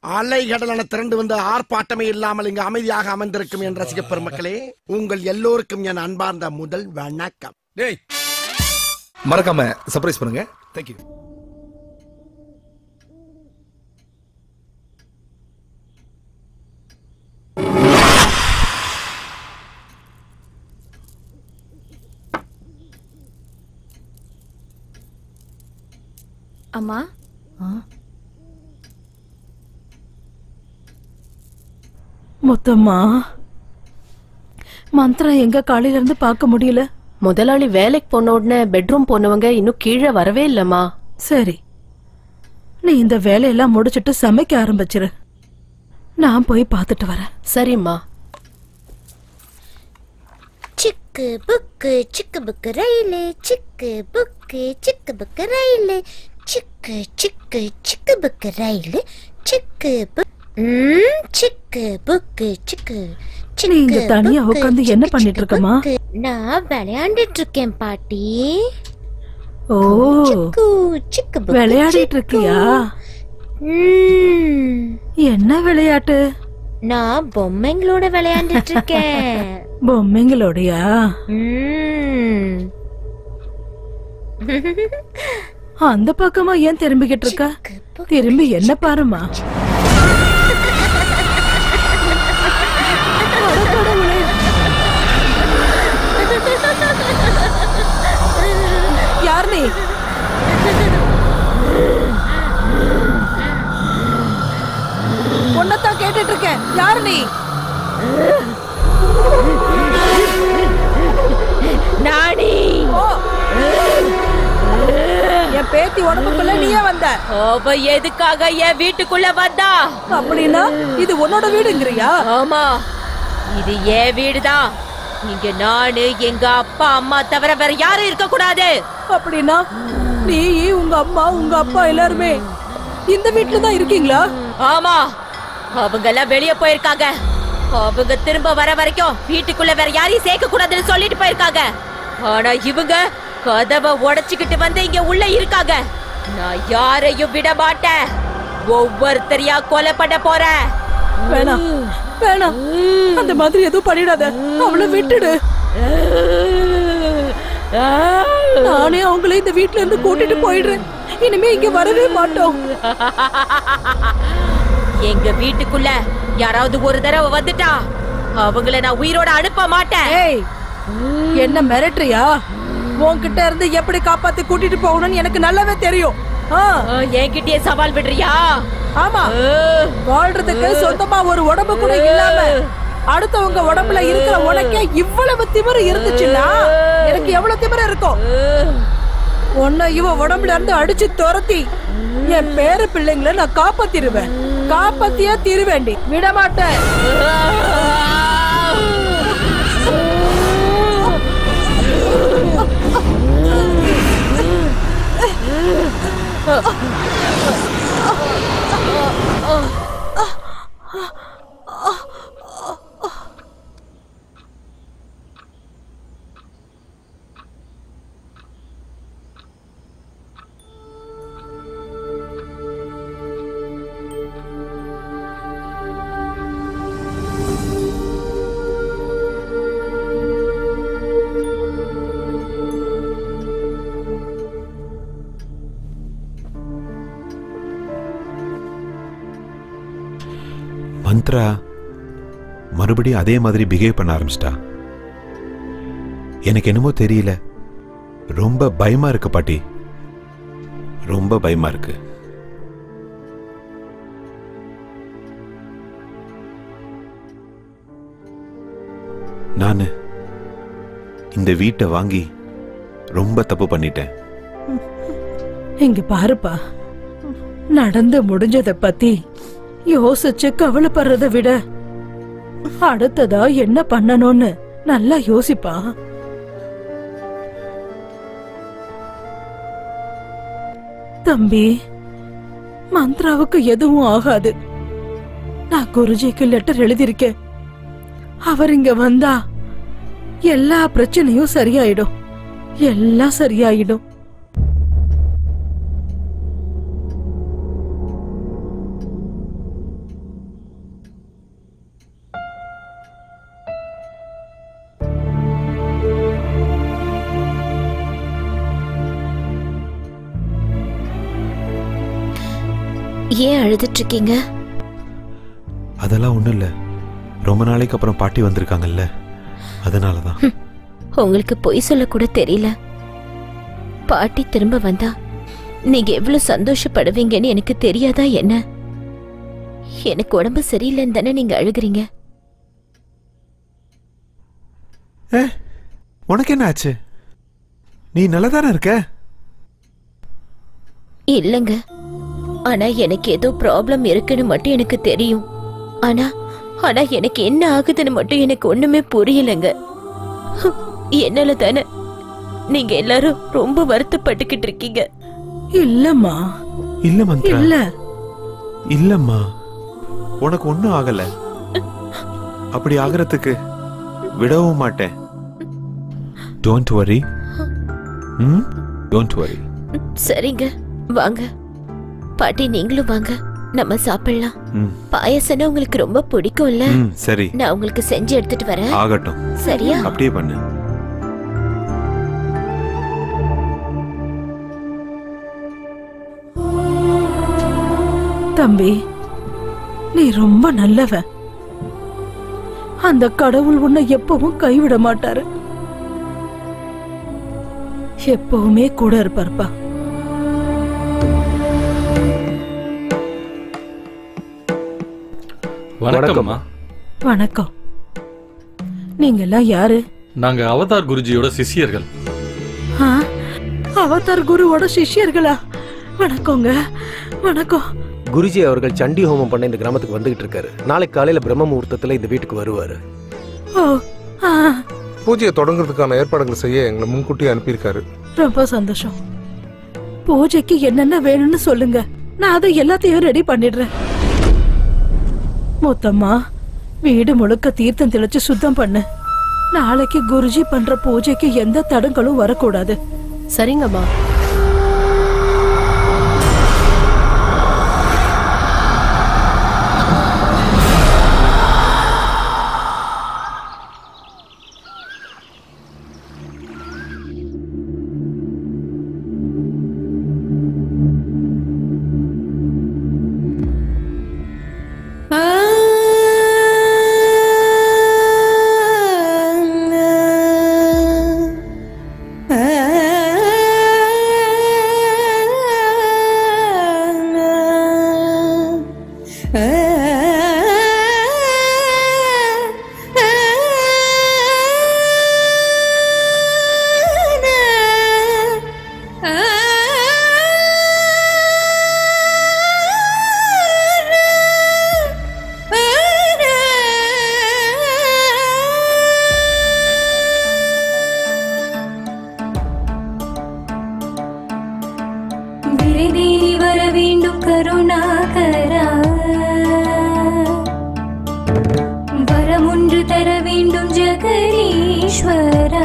அலைகடலான திரண்டு வந்து ஆர்ப்பாட்டமே இல்லாமல் இங்கு அமைதியாக அமர்ந்திருக்கும் என் ரசிக பெருமக்களே உங்கள் எல்லோருக்கும் என் அன்பார்ந்த முதல் வணக்கம் டேய் மறக்காம சர்ப்ரைஸ் பண்ணுங்க தேங்க்யூ அம்மா முத்தம்மா மந்திரம் எங்க காலையில இருந்து பார்க்க முடியல முதலாளி வேலைக்கு போன உடனே பெட்ரூம் போனவங்க இன்னும் கீழே வரவே இல்லம்மா சரி நீ இந்த வேலையெல்லாம் முடிச்சிட்டு சமைக்க ஆரம்பிச்சிரு நான் போய் பார்த்துட்டு வரேன் சரிம்மா சிக்கு புக்கு சிக்கு புக்கு ரயிலு சிக்கு புக்கு சிக்கு புக்கு ரயிலு சிக்கு சிக்கு சிக்கு புக்கு ரயிலு சிக்கு புக் ம், சிக்கு புக்கு சிக்கு நீ இங்க சிக்கு தனியா புக்கு, உட்கார்ந்து என்ன சிக்கு, பண்ணிட்டு சிக்கு இருக்கம்மா? புக்கு. நான் விளையாண்டுட்டு இருக்கேன் பாட்டி ஓ சிக்கு சிக்கு புக்கு, விளையாடிட்டு சிக்கு. இருக்கியா ம், என்ன விளையாட்டு நான் பொம்மைங்களோட விளையாண்டுட்டு இருக்கேன் பொம்மைங்களோடயா ம். அந்த பக்கமா ஏன் திரும்பிக்கிட்டு இருக்க சிக்கு புக்கு, திரும்பி என்ன பாருமா யார் நீ உன்னதான் கேட்டுட்டு இருக்கேன் யார் நீ நானி ஓ என் பேத்தி உடம்புக்குள்ள நீயே வந்த அவ எதுக்காக என் வீட்டுக்குள்ள வந்தா அப்படின்னா இது உன்னோட வீடுங்கிறியா ஆமா இது என் வீடுதான் இங்க நானு எங்க அப்பா அம்மா தவிர வேற யாரும் இருக்க கூடாது அப்படின்னா நீ உங்க அம்மா உங்க அப்பா எல்லாருமே இந்த வீட்ல தான் இருக்கீங்களா ஆமா அவங்க எல்லாம் வெளிய போயிருக்காங்க அவங்க திரும்ப வர வரைக்கும் வீட்டுக்குள்ள வேற யாரையும் சேர்க்க கூடாதுன்னு சொல்லிட்டு போயிருக்காங்க ஆனா இவங்க கதவை உடைச்சுக்கிட்டு வந்து இங்க உள்ள இருக்காங்க நான் யாரையும் விட மாட்டேன் ஒவ்வொருத்தரையா கொலை பண்ண போறேன் வேணாம் வேணாம் அந்த மாதிரி எதுவும் பண்ணிடாத அவளை விட்டுடு நானே அவங்கள இந்த வீட்ல இருந்து கூட்டிட்டு போயிடுறேன் இனிமே இங்க வரவே மாட்டோம் எங்க வீட்டுக்குள்ள யாராவது ஒரு தடவை வந்துட்டா அவங்கள நான் உயிரோட அனுப்ப மாட்டேன் ஏய் என்ன மிரட்டுறியா உன்கிட்ட இருந்து எப்படி காப்பாத்தி கூட்டிட்டு போகணும்னு எனக்கு நல்லாவே தெரியும் ஆ, ஆ, என்கிட்டயே சவால் விடுறியா ஆமா ஆ, வாழ்றதுக்கு சொந்தமா ஒரு உடம்பு கூட இல்லாம அடுத்தவங்க உடம்புல இருக்கிற உனக்கே இவ்வளவு திமிரு இருந்துச்சுன்னா எனக்கு எவ்வளவு திமிரு இருக்கும் உன்னை இவ உடம்புல இருந்து அடிச்சு துரத்தி என் பேர பிள்ளைங்களை நான் காப்பாத்திருவேன் காப்பாத்தியா தீருவேண்டி விட மாட்டேன் மந்த்ரா மறுபடியும் அதே மாதிரி பிஹேவ் பண்ண ஆரம்பிச்சிட்டா எனக்கு என்னமோ தெரியல ரொம்ப பயமா இருக்கு பாட்டி ரொம்ப பயமா இருக்கு நான் இந்த வீட்டை வாங்கி ரொம்ப தப்பு பண்ணிட்டேன் இங்க பாருப்பா நடந்து முடிஞ்சத பத்தி யோசிச்சு கவலைப்படுறத விட அடுத்ததா என்ன பண்ணணும்னு நல்லா யோசிப்பா தம்பி மந்த்ராவுக்கு எதுவும் ஆகாது நான் குருஜிக்கு லெட்டர் எழுதியிருக்கேன் அவர் இங்க வந்தா எல்லா பிரச்சனையும் சரியாயிடும் எல்லாம் சரியாயிடும் ஏன் அழுதுட்டு இருக்கீங்க அதெல்லாம் ஒண்ணும் இல்ல ரொம்ப நாளைக்கு அப்புறம் பாட்டி வந்திருக்காங்கல்ல அதனால தான் உங்களுக்கு பொய் சொல்ல கூட தெரியல பாட்டி திரும்ப வந்தா நீங்க எவ்வளவு சந்தோஷப்படுவீங்கன்னு எனக்கு தெரியாதா என்ன எனக்கு உடம்பு சரியில்லைன்னு தானே நீங்க அழுகுறீங்க உனக்கு என்ன ஆச்சு நீ நல்லதானே இருக்க இல்லங்க ஆனா எனக்கு ஏதோ ப்ராப்ளம் இருக்குன்னு மட்டும் எனக்கு தெரியும் ஆனா ஆனா எனக்கு என்ன ஆகுதுன்னு மட்டும் எனக்கு ஒண்ணுமே புரியலங்க என்னால தானே நீங்க எல்லாரும் ரொம்ப வருத்தப்பட்டுக்கிட்டு இருக்கீங்க இல்லம்மா இல்ல மந்த்ரா இல்ல இல்லம்மா உனக்கு ஒண்ணும் ஆகல அப்படி ஆகிறதுக்கு விடவும் மாட்டேன் டோன்ட் வரி ம் டோன்ட் வரி சரிங்க வாங்க பாட்டி நீங்களும் வாங்க நம்ம சாப்பிடலாம் ம் பாயசம்னா உங்களுக்கு ரொம்ப பிடிக்கும்ல ம் சரி நான் உங்களுக்கு செஞ்சு எடுத்துட்டு வரேன் ஆகட்டும் சரியா அப்படியே பண்ணு தம்பி நீ ரொம்ப நல்லவன் அந்த கடவுள் உன்னை எப்பவும் கைவிட மாட்டாரு எப்பவுமே கூட இருப்பார்ப்பா வணக்கம்மா வணக்கம் நீங்க எல்லாம் யாரு நாங்க அவதார் குருஜியோட சிஷ்யர்கள் ஆ? அவதார் குருவோட சிஷ்யர்களா வணக்கங்க வணக்கம் குருஜி அவர்கள் சண்டி ஹோமம் பண்ண இந்த கிராமத்துக்கு வந்துகிட்டு இருக்காரு நாளைக்கு காலையில பிரம்ம முகூர்த்தத்துல இந்த வீட்டுக்கு வருவாரு ஓ ஆ, பூஜையை தொடங்குறதுக்கான ஏற்பாடுகள் செய்ய எங்களை முன்கூட்டியே அனுப்பியிருக்காரு ரொம்ப சந்தோஷம் பூஜைக்கு என்னென்ன வேணும்னு சொல்லுங்க நான் அதை எல்லாத்தையும் ரெடி பண்ணிடுறேன் மொத்தமா வீடு முழுக்க தீர்த்தம் தெளிச்சு சுத்தம் பண்ணு நாளைக்கு குருஜி பண்ற பூஜைக்கு எந்த தடங்களும் வரக்கூடாது சரிங்கம்மா விரைதேறி வர வேண்டும் கருணாகரா வரமொன்று தர வேண்டும் ஜெகதீஸ்வரா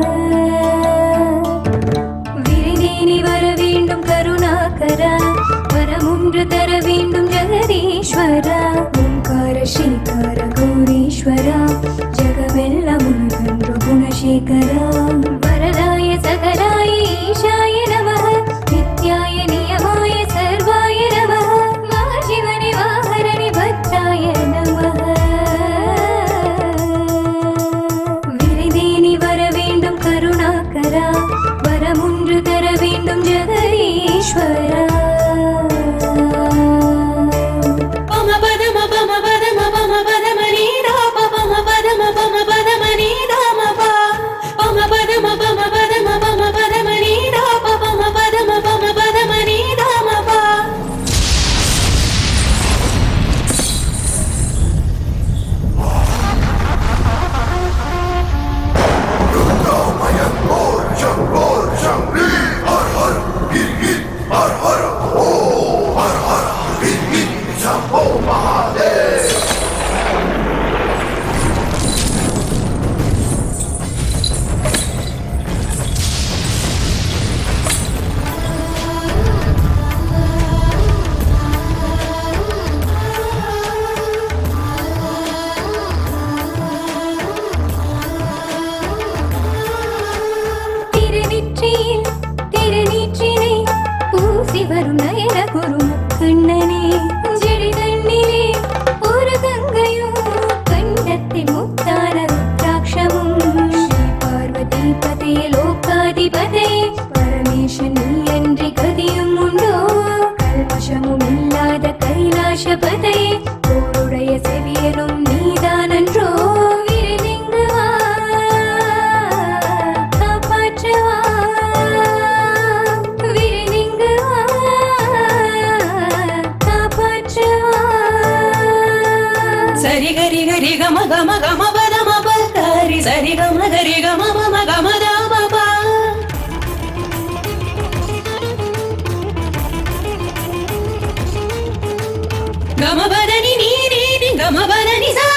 விரைதேறி வர வேண்டும் கருணாகரா வரமொன்று தர வேண்டும் ஜெகதீஸ்வரா ஓங்கார ஸ்ரீகார கௌரீஸ்வரா ஜெகமெல்லாம் உனகன்று குணசேகரா வரதாய சகலாய ஈஷாய நமः நித்யாய நியமாய சர்வாய நமः மகாசிவனி வாகரணி பக்தாய நமः விரைதேனி வர வேண்டும் கருணாகரா வரமொன்று தர வேண்டும் ஜெகதீஸ்வரா பதையே போருடைய செவியனும் நீதானன்றோ விரைந்திங்கு வா காப்பாற்றவா விரைந்திங்கு வா காப்பாற்றவா சரி கரி கரி கம கம கம பத மப கரி சரி கம கரி கம மம கம த பபா கம பத நி நீ நீ நீ கம பத நி சா